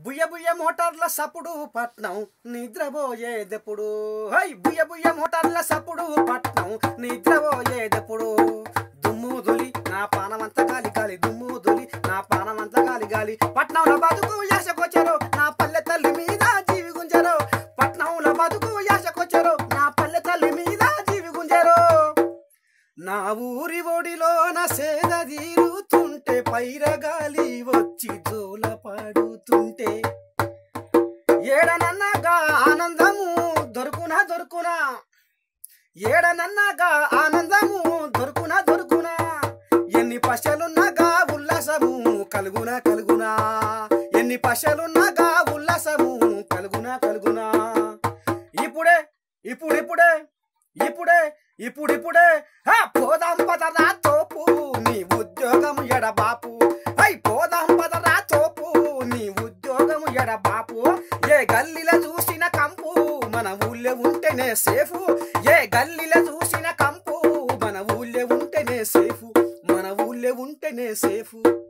బుయ్య బుయ్య మోటార్ల సప్పుడు పట్నం నిద్రపోయేదెప్పుడు హై బుయ్య బుయ్య మోటార్ల సప్పుడు పట్నం నిద్రపోయేదెప్పుడు దుమ్ము దులి నా పానమంత గాలి గాలి దుమ్ము దులి నా పానమంత గాలి గాలి పట్నంలో బతుకు యాసకొచ్చారు నా పల్లె తల్లి మీద జీవి గుంజరు పట్నంలో బతుకు యాసకొచ్చారు నా పల్లె తల్లి మీద జీవి గుంజరు నా ఊరి ఒడిలోన సేద తీరుతుంటే పైరగాలి వచ్చి జోల పాడుతుంటే ఏడనన్నగా ఆనందము దొరుకునా దొరుకునా ఏడనన్నగా ఆనందము దొరుకునా దొరుకునా ఎన్ని పశలున్నగా ఉల్లాసము కలుగునా కలుగునా ఎన్ని పశలున్నగా ఉల్లాసము కలుగునా కలుగునా ఇప్పుడే ఇప్పుడిప్పుడే ఇప్పుడే ఇప్పుడిప్పుడే హా, పోదాం పదరా తోపు నీ ఉద్యోగం ఎడ బాపు హై పోదాం పదరా తోపు నీ ఉద్యోగం ఎడ బాపు ఏ గల్లీల చూసిన కంపు మన ఊళ్ళో ఉంటేనే సేఫ్ ఏ గల్లీల చూసిన కంపు మన ఊళ్ళో ఉంటేనే సేఫ్ మన ఊళ్ళో ఉంటేనే సేఫ్